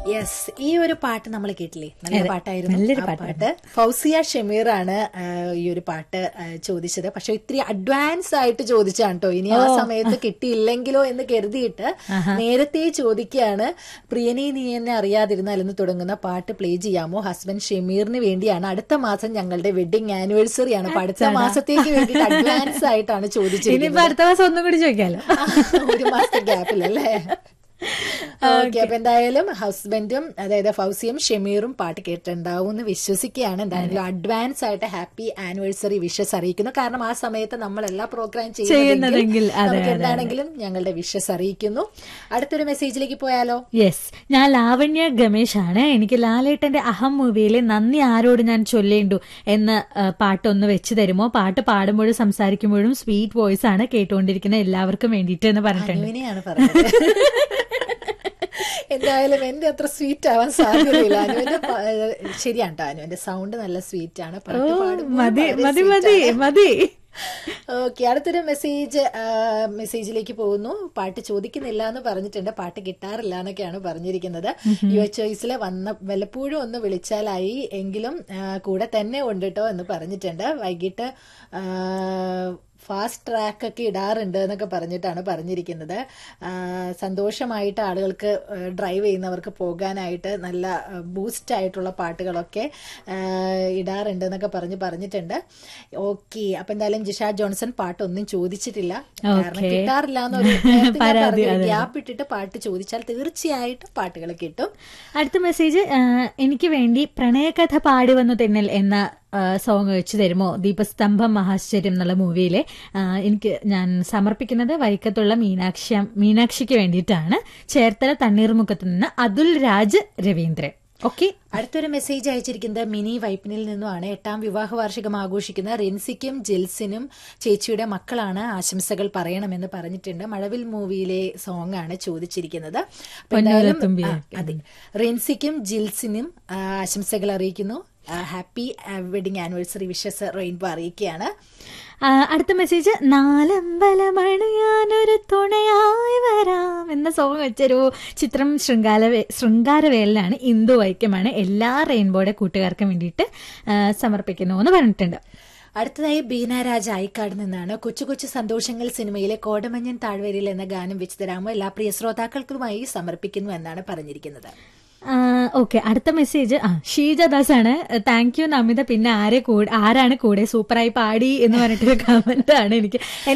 Yes ഈ ഒരു പാട്ട് നമ്മൾ കേട്ടില്ലേ നല്ല അതെ, പാട്ടായിരുന്നു നല്ലൊരു ആ പാട്ടാണ്. പാട്ട് ഫൗസിയ ഷമീർ ആണ് ആ, ഈ ഒരു പാട്ട് ആ, ചോദിച്ചത് പക്ഷെ ഇത്തിരി അഡ്വാൻസ് ആയിട്ട് ചോദിച്ചാണ് കേട്ടോ ഇനി ആ സമയത്ത് കിട്ടിയില്ലെങ്കിലോ എന്ന് കരുതിയിട്ട് നേരത്തെ ചോദിക്കുകയാണ് പ്രിയനെ നീ എന്നെ അറിയാതിരുന്നാൽ എന്ന് തുടങ്ങുന്ന പാട്ട് പ്ലേ ചെയ്യാമോ ഹസ്ബൻഡ് ഷമീറിന് വേണ്ടിയാണ് അടുത്ത മാസം ഞങ്ങളുടെ വെഡിങ് ആനിവേഴ്സറി ആണ് അപ്പൊ അടുത്ത മാസത്തേക്ക് വേണ്ടിയിട്ട് അഡ്വാൻസ് ആയിട്ടാണ് ഇനിയിപ്പോ ചോദിച്ചിരിക്കുന്നത് അടുത്ത മാസം ഒന്നും കൂടി ചോദിക്കാലോ ഒരു മാസത്തെ ഗ്യാപ്പിലല്ലേ ഓക്കെ അപ്പൊ എന്തായാലും ഹസ്ബൻഡും അതായത് ഫൗസിയും ഷമീറും പാട്ട് കേട്ടിട്ടുണ്ടാവും എന്ന് വിശ്വസിക്കുകയാണ് എന്തായാലും അഡ്വാൻസ് ആയിട്ട് ഹാപ്പി ആനിവേഴ്സറി വിഷസ് അറിയിക്കുന്നു കാരണം ആ സമയത്ത് നമ്മൾ എല്ലാ പ്രോഗ്രാം ചെയ്യുന്നതെങ്കിൽ, അതെ, നമുക്ക് അതെ, എന്താണെങ്കിലും ഞങ്ങളുടെ വിഷസ് അറിയിക്കുന്നു അടുത്തൊരു മെസ്സേജിലേക്ക് പോയാലോ യെസ് ഞാൻ ലാവണ്യ ഗമേഷ് ആണ് എനിക്ക് ലാലേട്ടന്റെ അഹം മൂവിയിലെ നന്ദി ആരോട് ഞാൻ ചൊല്ലേണ്ടു എന്ന ആ, പാട്ടൊന്ന് വെച്ച് തരുമോ പാട്ട് പാടുമ്പോഴും സംസാരിക്കുമ്പോഴും സ്വീറ്റ് വോയിസ് ആണ് കേട്ടുകൊണ്ടിരിക്കുന്ന എല്ലാവർക്കും വേണ്ടിയിട്ട് എന്ന് പറഞ്ഞിട്ടുണ്ട് അനുവിനെയാണ് പറഞ്ഞത് എന്തായാലും എന്റെ അത്ര സ്വീറ്റ് ആവാൻ സാധ്യതയില്ല അനുവിന്റെ പ- ശരിയാണ് കേട്ടോ അനുവിന്റെ സൗണ്ട് നല്ല സ്വീറ്റ് ആണ് ഓ പാട്ട് പാടുമ്പോൾ മതി വളരെ മതി sweet മതി ആണ്. മതി ഓക്കെ അടുത്തൊരു മെസ്സേജ് മെസ്സേജിലേക്ക് പോകുന്നു പാട്ട് ചോദിക്കുന്നില്ല എന്ന് പറഞ്ഞിട്ടുണ്ട് പാട്ട് കിട്ടാറില്ല എന്നൊക്കെയാണ് പറഞ്ഞിരിക്കുന്നത് യുവ ചോയ്സിൽ വന്ന വല്ലപ്പോഴും ഒന്ന് വിളിച്ചാലായി എങ്കിലും ആ, കൂടെ തന്നെ ഉണ്ട് കേട്ടോ എന്ന് പറഞ്ഞിട്ടുണ്ട് വൈകിട്ട് ഫാസ്റ്റ് ട്രാക്ക് ഒക്കെ ഇടാറുണ്ട് എന്നൊക്കെ പറഞ്ഞിട്ടാണ് പറഞ്ഞിരിക്കുന്നത് ആ, സന്തോഷമായിട്ട് ആളുകൾക്ക് ഡ്രൈവ് ചെയ്യുന്നവർക്ക് പോകാനായിട്ട് നല്ല ബൂസ്റ്റ് ആയിട്ടുള്ള പാട്ടുകളൊക്കെ ആ, ഇടാറുണ്ട് എന്നൊക്കെ പറഞ്ഞ് പറഞ്ഞിട്ടുണ്ട് ഓക്കെ അപ്പൊ എന്തായാലും ജിഷ ജോൺസൺ പാട്ടൊന്നും ചോദിച്ചിട്ടില്ല കാരണം Okay. കിട്ടാറില്ല എന്നൊരു പരാതി, അതെ. ഗ്യാപ്പ് ഇട്ടിട്ട് പാട്ട് ചോദിച്ചാൽ തീർച്ചയായിട്ടും പാട്ടുകൾ കിട്ടും അടുത്ത മെസ്സേജ് ആ, എനിക്ക് വേണ്ടി പ്രണയകഥ പാടി വന്നു തെന്നൽ എന്ന സോങ് വെച്ച് തരുമോ ദീപസ്തംഭം മഹാശ്ചര്യം എന്നുള്ള മൂവിയിലെ ആ, എനിക്ക് ഞാൻ സമർപ്പിക്കുന്നത് വൈക്കത്തുള്ള മീനാക്ഷി മീനാക്ഷിക്ക് വേണ്ടിയിട്ടാണ് ചേർത്തല തണ്ണീർമുഖത്ത് നിന്ന് അതുൽ രാജ് രവീന്ദ്രൻ ഓക്കെ അടുത്തൊരു മെസ്സേജ് അയച്ചിരിക്കുന്നത് മിനി വൈപ്പിനിൽ നിന്നുമാണ് എട്ടാം വിവാഹ വാർഷികം ആഘോഷിക്കുന്ന റിൻസിക്കും ജിൽസിനും ചേച്ചിയുടെ മക്കളാണ് ആശംസകൾ പറയണമെന്ന് പറഞ്ഞിട്ടുണ്ട് മഴവിൽ മൂവിയിലെ സോങ് ആണ് ചോദിച്ചിരിക്കുന്നത് അപ്പൊ എന്തായാലും, പൊന്നുരത്തുമ്പി. ആ, അതെ റിൻസിക്കും ജിൽസിനും ആ, ആശംസകൾ അറിയിക്കുന്നു happy wedding anniversary wishes Rainbow അറിയിക്കുകയാണ് ആ, അടുത്ത മെസ്സേജ് നാലമ്പലമണിയാനൊരു തുണയായി വരാം എന്ന സോങ് വെച്ചൊരു ചിത്രം ശൃംഗാരവേ ശൃംഗാരവേലിലാണ് ഇന്ദു വൈക്കമാണ് എല്ലാ റെയിൻബോയുടെ കൂട്ടുകാർക്കും വേണ്ടിയിട്ട് ആ, സമർപ്പിക്കുന്നു എന്ന് പറഞ്ഞിട്ടുണ്ട് അടുത്തതായി ബീന രാജ ആയിക്കാട് നിന്നാണ് കൊച്ചു കൊച്ചു സന്തോഷങ്ങൾ സിനിമയിലെ കോടമഞ്ഞൻ താഴ്വരയിൽ എന്ന ഗാനം വെച്ച് തരാമോ എല്ലാ പ്രിയ ശ്രോതാക്കൾക്കുമായി സമർപ്പിക്കുന്നു എന്നാണ് പറഞ്ഞിരിക്കുന്നത് ഓക്കെ അടുത്ത മെസ്സേജ് ആ ഷീജദാസ് ആണ് താങ്ക് യു നമിത പിന്നെ ആരെ കൂടെ ആരാണ് കൂടെ സൂപ്പറായി പാടി എന്ന് പറഞ്ഞിട്ടൊരു കമന്റ് ആണ് എനിക്ക്